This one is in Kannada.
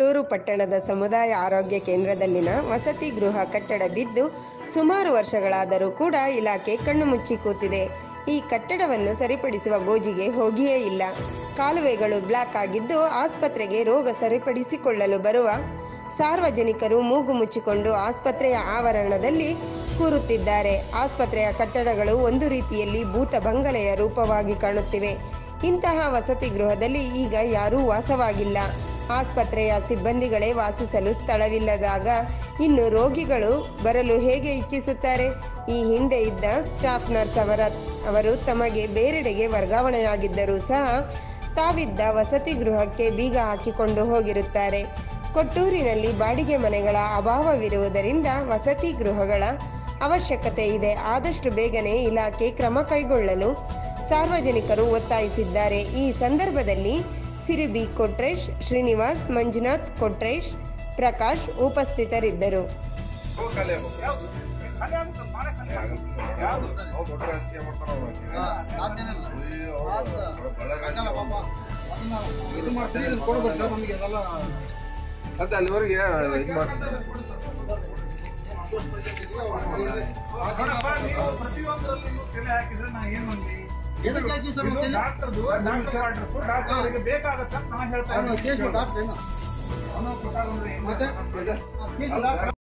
ಕೊಟ್ಟೂರು ಪಟ್ಟಣದ ಸಮುದಾಯ ಆರೋಗ್ಯ ಕೇಂದ್ರದಲ್ಲಿನ ವಸತಿ ಗೃಹ ಕಟ್ಟಡ ಬಿದ್ದು ಸುಮಾರು ವರ್ಷಗಳಾದರೂ ಕೂಡ ಇಲಾಖೆ ಕಣ್ಣು ಮುಚ್ಚಿ ಕೂತಿದೆ ಈ ಕಟ್ಟಡವನ್ನು ಸರಿಪಡಿಸುವ ಗೋಜಿಗೆ ಹೋಗಿಯೇ ಇಲ್ಲ ಕಾಲುವೆಗಳು ಬ್ಲಾಕ್ ಆಗಿದ್ದು ಆಸ್ಪತ್ರೆಗೆ ರೋಗ ಸರಿಪಡಿಸಿಕೊಳ್ಳಲು ಬರುವ ಸಾರ್ವಜನಿಕರು ಮೂಗು ಮುಚ್ಚಿಕೊಂಡು ಆಸ್ಪತ್ರೆಯ ಆವರಣದಲ್ಲಿ ಕೂರುತ್ತಿದ್ದಾರೆ ಆಸ್ಪತ್ರೆಯ ಕಟ್ಟಡಗಳು ಒಂದು ರೀತಿಯಲ್ಲಿ ಭೂತ ಬಂಗಲೆಯ ರೂಪವಾಗಿ ಕಾಣುತ್ತಿವೆ ಇಂತಹ ವಸತಿ ಗೃಹದಲ್ಲಿ ಈಗ ಯಾರೂ ವಾಸವಾಗಿಲ್ಲ ಆಸ್ಪತ್ರೆಯ ಸಿಬ್ಬಂದಿಗಳೇ ವಾಸಿಸಲು ಸ್ಥಳವಿಲ್ಲದಾಗ ಇನ್ನು ರೋಗಿಗಳು ಬರಲು ಹೇಗೆ ಇಚ್ಛಿಸುತ್ತಾರೆ ಈ ಹಿಂದೆ ಇದ್ದ ಸ್ಟಾಫ್ ನರ್ಸ್ ಅವರ ಅವರು ತಮಗೆ ಬೇರೆಡೆಗೆ ವರ್ಗಾವಣೆಯಾಗಿದ್ದರೂ ಸಹ ತಾವಿದ್ದ ವಸತಿ ಗೃಹಕ್ಕೆ ಬೀಗ ಹಾಕಿಕೊಂಡು ಹೋಗಿರುತ್ತಾರೆ ಕೊಟ್ಟೂರಿನಲ್ಲಿ ಬಾಡಿಗೆ ಮನೆಗಳ ಅಭಾವವಿರುವುದರಿಂದ ವಸತಿ ಗೃಹಗಳ ಅವಶ್ಯಕತೆ ಇದೆ ಆದಷ್ಟು ಬೇಗನೆ ಇಲಾಖೆ ಕ್ರಮ ಕೈಗೊಳ್ಳಲು ಸಾರ್ವಜನಿಕರು ಒತ್ತಾಯಿಸಿದ್ದಾರೆ ಈ ಸಂದರ್ಭದಲ್ಲಿ ಸಿರಿಬಿ ಕೊಟ್ರೇಶ್ ಶ್ರೀನಿವಾಸ್ ಮಂಜುನಾಥ್ ಕೊಟ್ರೇಶ್ ಪ್ರಕಾಶ್ ಉಪಸ್ಥಿತರಿದ್ದರು ಇದು ಮಾಡ್ತೀವಿ ಇದನ್ನ ಕೊಡ್ಬೇಕು ನಮಗೆ ಅದೆಲ್ಲ ಮತ್ತೆ ಅಲ್ಲಿವರೆಗೆ ಇದು ಮಾಡ್ತೀನಿ ಪ್ರತಿಯೊಂದರಲ್ಲಿ ತಲೆ ಹಾಕಿದ್ರೆ ನಾ ಏನ್ ಮಂದಿ ಎದಕ್ಕೆ ಹಾಕಿ ಸರ್ ಮತ್ತೆ? ಡಾಕ್ಟರ್ದು ಡಾಕ್ಟರ್ ಡಾಕ್ಟರ್ಗೆ ಬೇಕಾಗತ್ತ ನಾ ಹೇಳ್ತಾ ಅವ್ನು ಕೇಸ್ ಇದ್ದೀನಿ ಡಾಕ್ಟ್ರ್ ಏನು? ಅವನು ಕೊಟ್ಟಾಗ ಅಂದ್ರೆ ಏನ್ ಮತ್ತೆ? ಅಲ್ಲ